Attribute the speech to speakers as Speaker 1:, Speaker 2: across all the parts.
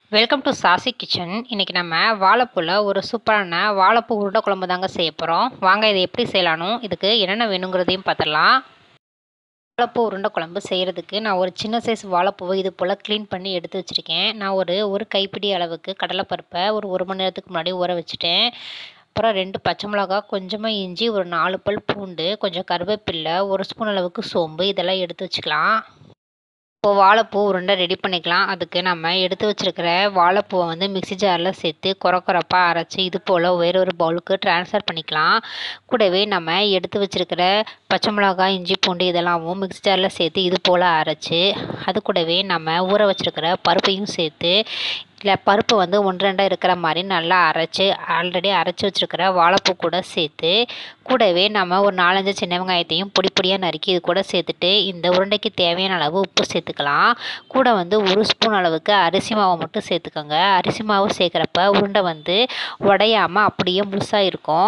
Speaker 1: welcome to sassy kitchen இன்றைக்கி நம்ம வாழைப்பூவில் ஒரு சூப்பரான வாழைப்பூ உருண்டை குழம்பு தாங்க செய்ய போகிறோம் வாங்க இதை எப்படி செய்யலானும் இதுக்கு என்னென்ன வேணுங்கிறதையும் பார்த்துடலாம் வாழைப்பூ உருண்டை குழம்பு செய்கிறதுக்கு நான் ஒரு சின்ன சைஸ் வாழைப்பூவை இது போல் க்ளீன் பண்ணி எடுத்து வச்சுருக்கேன் நான் ஒரு ஒரு கைப்பிடி அளவுக்கு கடலைப்பருப்பை ஒரு ஒரு மணி நேரத்துக்கு முன்னாடி ஊற வச்சுட்டேன் அப்புறம் ரெண்டு பச்சை மிளகா கொஞ்சமாக இஞ்சி ஒரு நாலு பல் பூண்டு கொஞ்சம் கருவேப்பில்லை ஒரு ஸ்பூன் அளவுக்கு சோம்பு இதெல்லாம் எடுத்து வச்சுக்கலாம் இப்போது வாழைப்பூ உருண்டை ரெடி பண்ணிக்கலாம் அதுக்கு நம்ம எடுத்து வச்சுருக்கிற வாழைப்பூவை வந்து மிக்ஸி ஜாரில் சேர்த்து குறை குறைப்பாக அரைச்சி இது போல் வேற ஒரு பவுலுக்கு ட்ரான்ஸ்ஃபர் பண்ணிக்கலாம் கூடவே நம்ம எடுத்து வச்சுருக்கிற பச்சை மிளகாய் இஞ்சி பூண்டு இதெல்லாமும் மிக்ஸி ஜாரில் சேர்த்து இது போல் அரைச்சி அது கூடவே நம்ம ஊற வச்சுருக்கிற பருப்பையும் சேர்த்து இல்லை பருப்பு வந்து ஒன்று ரெண்டாக இருக்கிற மாதிரி நல்லா அரைச்சி ஆல்ரெடி அரைச்சி வச்சுருக்கிற வாழைப்பூ கூட சேர்த்து கூடவே நம்ம ஒரு நாலஞ்சு சின்ன வெங்காயத்தையும் பொடி பொடியாக நறுக்கி இது கூட சேர்த்துட்டு இந்த உருண்டைக்கு தேவையான அளவு உப்பு சேர்த்துக்கலாம் கூட வந்து ஒரு ஸ்பூன் அளவுக்கு அரிசி மாவை மட்டும் சேர்த்துக்கோங்க அரிசி மாவு சேர்க்குறப்ப உருண்டை வந்து உடையாமல் அப்படியே முழுசாக இருக்கும்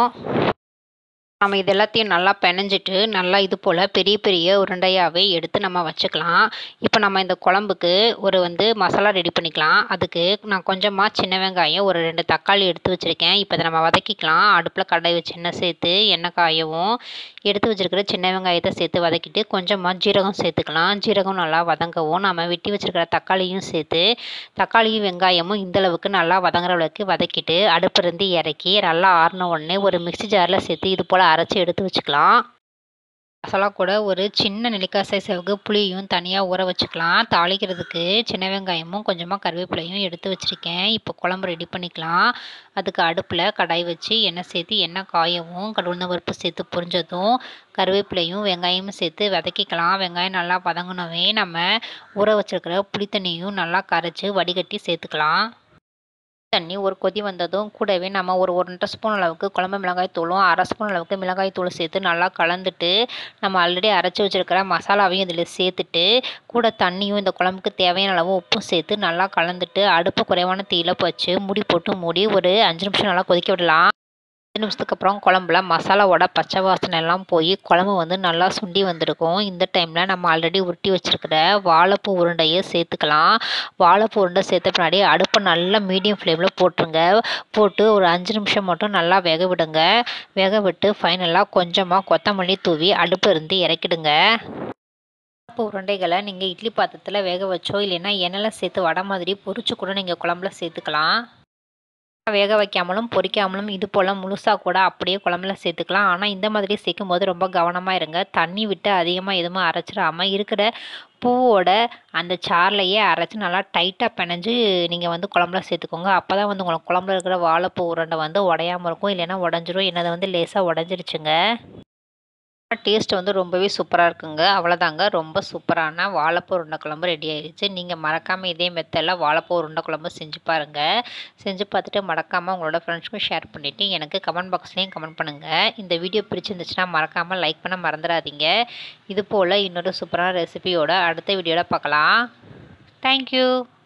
Speaker 1: நம்ம இது எல்லாத்தையும் நல்லா பிணைஞ்சிட்டு நல்லா இது போல் பெரிய பெரிய உருண்டையாகவே எடுத்து நம்ம வச்சுக்கலாம் இப்போ நம்ம இந்த குழம்புக்கு ஒரு வந்து மசாலா ரெடி பண்ணிக்கலாம் அதுக்கு நான் கொஞ்சமாக சின்ன வெங்காயம் ஒரு ரெண்டு தக்காளி எடுத்து வச்சுருக்கேன் இப்போ இதை நம்ம வதக்கிக்கலாம் அடுப்பில் கடாய் வச்சு எண்ணெய் சேர்த்து எண்ணெய் காயவும் எடுத்து வச்சுருக்கிற சின்ன வெங்காயத்தை சேர்த்து வதக்கிட்டு கொஞ்சமாக ஜீரகம் சேர்த்துக்கலாம் ஜீரகம் நல்லா வதங்கவும் நம்ம வெட்டி வச்சுருக்கிற தக்காளியும் சேர்த்து தக்காளியும் வெங்காயமும் இந்தளவுக்கு நல்லா வதங்குற அளவுக்கு வதக்கிட்டு அடுப்பிருந்து இறக்கி நல்லா ஆறின உடனே ஒரு மிக்ஸி ஜாரில் சேர்த்து இது போல் அரைச்சி எடுத்து வச்சுக்கலாம் மசாலா கூட ஒரு சின்ன நெல்லிக்காய் சைஸ் அளவுக்கு புளியும் தனியாக ஊற வச்சுக்கலாம் தாளிக்கிறதுக்கு சின்ன வெங்காயமும் கொஞ்சமாக கருவேப்பிலையும் எடுத்து வச்சுருக்கேன் இப்போ குழம்பு ரெடி பண்ணிக்கலாம் அதுக்கு அடுப்பில் கடாய் வச்சு எண்ணெய் சேர்த்து எண்ணெய் காயவும் கடுகுந்த பருப்பு சேர்த்து பொரிஞ்சதும் கருவேப்பிலையும் வெங்காயமும் சேர்த்து வதக்கிக்கலாம் வெங்காயம் நல்லா வதங்கினவே நம்ம ஊற வச்சுருக்கிற புளி தண்ணியும் நல்லா கரைச்சி வடிகட்டி சேர்த்துக்கலாம் தண்ணி ஒரு கொதி வந்ததும் கூடவே நம்ம ஒரு ஒன்றரை ஸ்பூன் அளவுக்கு குழம்பு மிளகாய் தூளும் அரை ஸ்பூன் அளவுக்கு மிளகாய் தூள் சேர்த்து நல்லா கலந்துட்டு நம்ம ஆல்ரெடி அரைச்சி வச்சுருக்கிற மசாலாவையும் இதில் சேர்த்துட்டு கூட தண்ணியும் இந்த குழம்புக்கு தேவையான அளவு உப்பும் சேர்த்து நல்லா கலந்துட்டு அடுப்பு குறைவான தீயில வச்சு மூடி போட்டு மூடி ஒரு அஞ்சு நிமிஷம் நல்லா கொதிக்க விடலாம் அஞ்சு நிமிஷத்துக்கு அப்புறம் குழம்புல மசாலாவோட பச்சை வாசனை எல்லாம் போய் குழம்பு வந்து நல்லா சுண்டி வந்திருக்கும் இந்த டைமில் நம்ம ஆல்ரெடி உருட்டி வச்சுருக்கிற வாழைப்பூ உருண்டையை சேர்த்துக்கலாம் வாழைப்பூ உருண்டை சேர்த்த பின்னாடி அடுப்பை நல்லா மீடியம் ஃப்ளேமில் போட்டுருங்க போட்டு ஒரு அஞ்சு நிமிஷம் மட்டும் நல்லா வேக விடுங்க வேக விட்டு ஃபைனலாக கொஞ்சமாக கொத்தமல்லி தூவி அடுப்பு இருந்து இறக்கிடுங்க வாழைப்பூ உருண்டைகளை நீங்கள் இட்லி பாத்திரத்தில் வேக வச்சோ இல்லைன்னா எண்ணெயில் சேர்த்து வடை மாதிரி பொரிச்சு கூட நீங்கள் குழம்புல சேர்த்துக்கலாம் வேக வைக்காமலும் பொரிக்காமலும் இது போல் முழுசாக கூட அப்படியே குழம்புல சேர்த்துக்கலாம் ஆனால் இந்த மாதிரி சேர்க்கும் போது ரொம்ப கவனமாக இருங்க தண்ணி விட்டு அதிகமாக எதுவும் அரைச்சிடாமல் இருக்கிற பூவோட அந்த சார்லையே அரைச்சி நல்லா டைட்டாக பிணைஞ்சு நீங்கள் வந்து குழம்புல சேர்த்துக்கோங்க அப்போ தான் வந்து உங்களுக்கு குழம்புல இருக்கிற வாழைப்பூ உருண்டை வந்து உடையாமல் இருக்கும் இல்லைன்னா உடஞ்சிரும் என்னது வந்து லேசாக உடஞ்சிருச்சுங்க டேஸ்ட் வந்து ரொம்பவே சூப்பராக இருக்குங்க அவ்வளோதாங்க ரொம்ப சூப்பரான வாழைப்பூ உருண்டை குழம்பு ரெடி ஆயிடுச்சு நீங்கள் மறக்காமல் இதே மெத்தடில் வாழைப்பூ உருண்டை குழம்பு செஞ்சு பாருங்கள் செஞ்சு பார்த்துட்டு மறக்காமல் உங்களோட ஃப்ரெண்ட்ஸ்க்கும் ஷேர் பண்ணிவிட்டு எனக்கு கமெண்ட் பாக்ஸ்லேயும் கமெண்ட் பண்ணுங்கள் இந்த வீடியோ பிடிச்சிருந்துச்சுன்னா மறக்காமல் லைக் பண்ண மறந்துடாதீங்க இது போல் இன்னொரு சூப்பரான ரெசிபியோட அடுத்த வீடியோவில் பார்க்கலாம் தேங்க்யூ